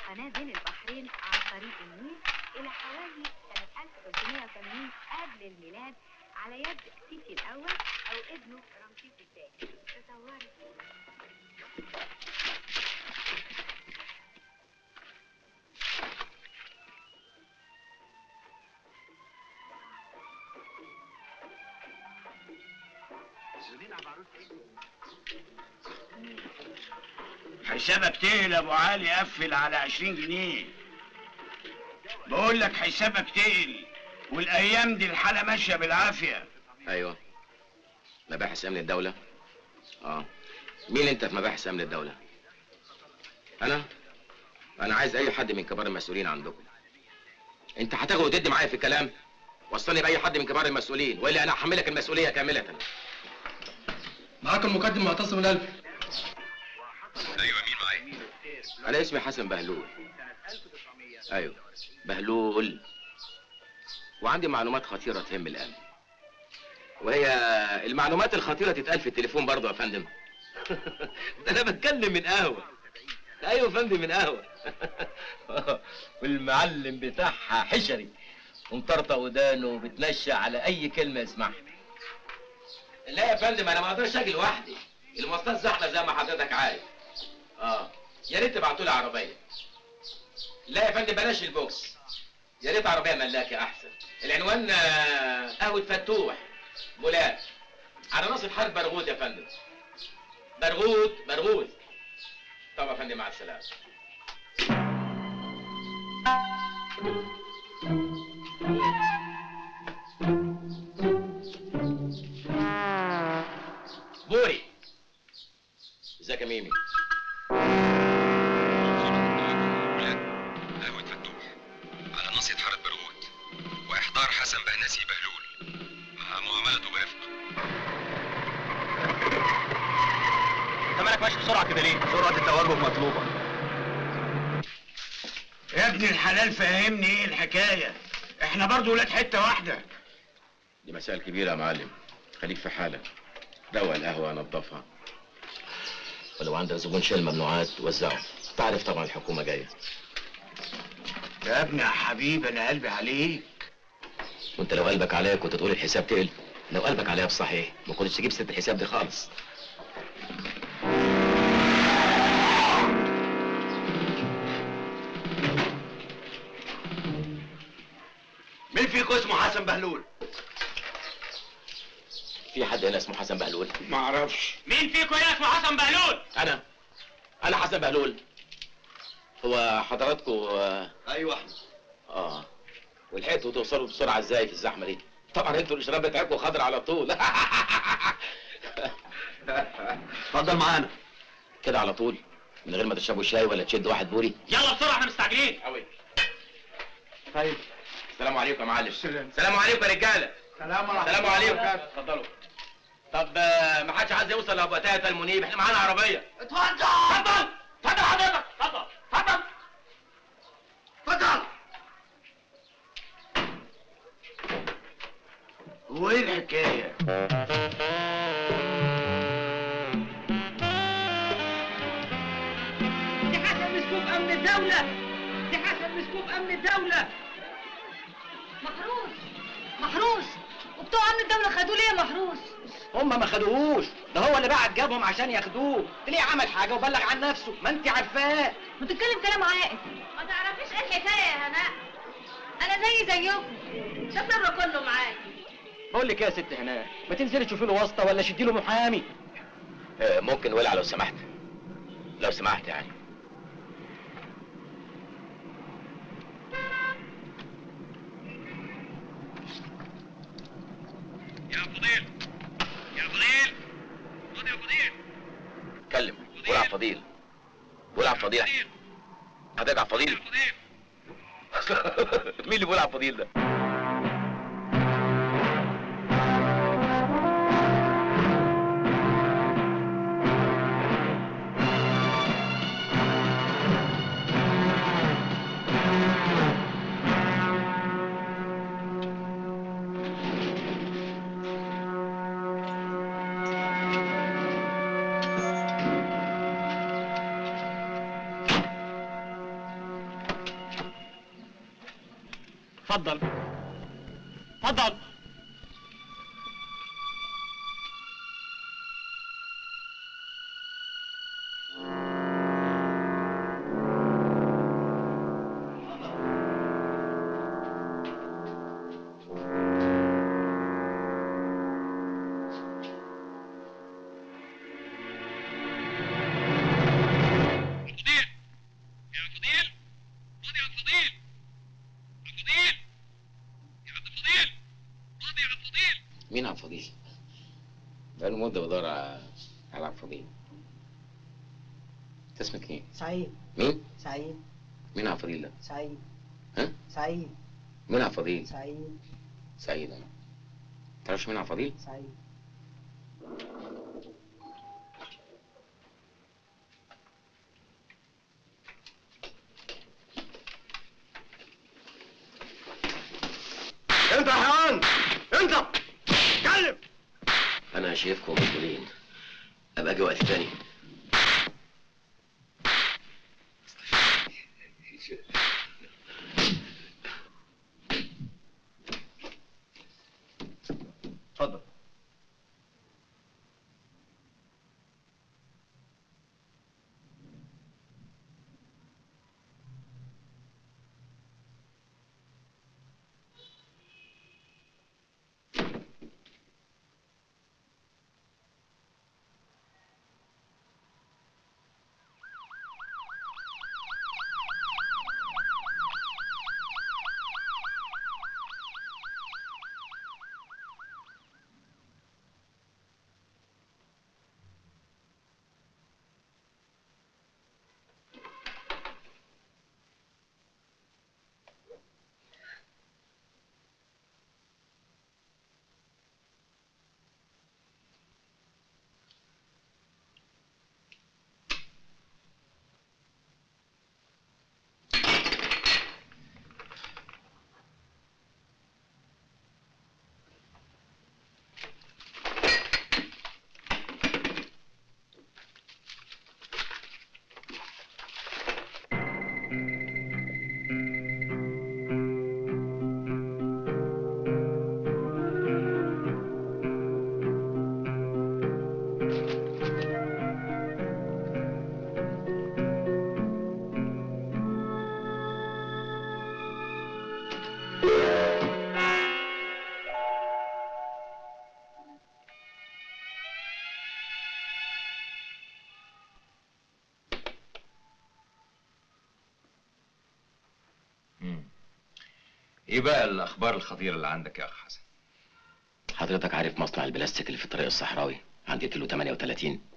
قناة بين البحرين عن طريق النيل إلى حوالي سنة 1380 قبل الميلاد على يد سيتي الأول أو ابنه رمسيس الثاني تصوري حسابك تقل يا ابو علي قفل على 20 جنيه بقول لك حسابك تقل والايام دي الحاله ماشيه بالعافيه ايوه مباحث امن الدوله اه مين انت في مباحث امن الدوله انا انا عايز اي حد من كبار المسؤولين عندكم انت هتاخد وتدي معايا في الكلام وصلني باي حد من كبار المسؤولين والا انا احملك المسؤوليه كامله معاك المقدم معتصم الالفي ايوه مين معايا انا اسمي حسن بهلول ايوه بهلول وعندي معلومات خطيره تهم الامن وهي المعلومات الخطيره تتقال في التليفون برضه يا فندم ده انا بتكلم من قهوه ايوه يا فندم من قهوه والمعلم بتاعها حشري ومطرطق ودانه وبتنشى على اي كلمه يسمعها لا يا فندم انا ما اقدرش اجي لوحدي المواصلات زحمه زي ما حضرتك عارف اه يا ريت تبعتوا لي عربيه لا يا فندم بلاش البوكس يا ريت عربيه ملاكي احسن العنوان آه، قهوه فتوح مولات على ناصر حرب برغوت يا فندم برغوت برغوت طب يا فندم مع السلامه بوري ازيك يا ميمي قهوة فتوح على ناصية حارة برغوت وإحضار حسن بهنسي بهلول مع معاملته برفق انت مالك ماشي بسرعه كده ليه؟ سرعه التوجه مطلوبه يا ابن الحلال فهمني ايه الحكايه احنا برضو ولاد حته واحده دي مسائل كبيره يا معلم خليك في حالك روق القهوه نظفها ولو عندك زبون شيل ممنوعات وزعه تعرف طبعا الحكومه جايه يا ابني يا حبيبي انا قلبي عليك وانت لو قلبك عليا كنت تقول الحساب تقل لو قلبك عليا بصحيح ما كنتش تجيب ست الحساب دي خالص مين فيكم اسمه حسن بهلول؟ في حد هنا اسمه حسن بهلول ما اعرفش مين فيكم هنا اسمه حسن بهلول؟ انا انا حسن بهلول هو حضراتكم آه، ايوه احمد اه ولحقتوا توصلوا بسرعه ازاي في الزحمه دي طبعا انتوا الاشراف بتاعكم خضر على طول اتفضل معانا كده على طول من غير ما تشربوا شاي ولا تشد واحد بوري يلا بسرعه احنا مستعجلين قوي طيب السلام عليكم يا معلم السلام. السلام عليكم يا رجاله سلام ورحمه السلام عليكم اتفضلوا طب آه، ما حدش عايز يوصل لابو تاتا المنيب احنا معانا عربيه اتفضل اتفضل اتفضل حضرتك اتفضل اتفضل اتفضل وايه الحكايه دي حسن مسكوب امن الدولة دي حسن مسكوب امن الدولة محروس محروس وبتوع امن الدولة خدوه ليه يا محروس؟ هم ما خدوهوش ده هو اللي بعت جابهم عشان ياخدوه تلاقيه عمل حاجه وبلغ عن نفسه ما انت عارفاه ما تتكلم كلام عاقل ما تعرفيش ايه الحكاية يا هناء انا زي زيكم شكله كله معاك بقول لك ايه يا ست هناء ما تنزلي تشوفي له واسطه ولا شدي له محامي آه، ممكن ولع لو سمحت لو سمحت يعني يا فضيل يا فضيل خد يا فضيل اتكلم قول على الفضيل قول على الفضيل حضرتك على الفضيل فضيل مين اللي بيقول على الفضيل ده اتفضل اتفضل فضيل يا فضيل فاضي يا فضيل يا فضيل يا عبد الفضيل فاضي يا عبد الفضيل مين عبد الفضيل؟ بقاله مدة بدور على على عبد الفضيل انت اسمك ايه؟ سعيد مين؟ سعيد مين عبد الفضيل ده؟ سعيد ها؟ سعيد مين عبد الفضيل؟ سعيد سعيد انا تعرفش مين عبد الفضيل؟ سعيد انت يا حيوان انت اتكلم انا شايفكم مسؤولين ابقى اجي وقت تاني اتفضل ايه بقى الاخبار الخطيره اللي عندك يا اخ حسن حضرتك عارف مصنع البلاستيك اللي في الطريق الصحراوي عند كيلو 38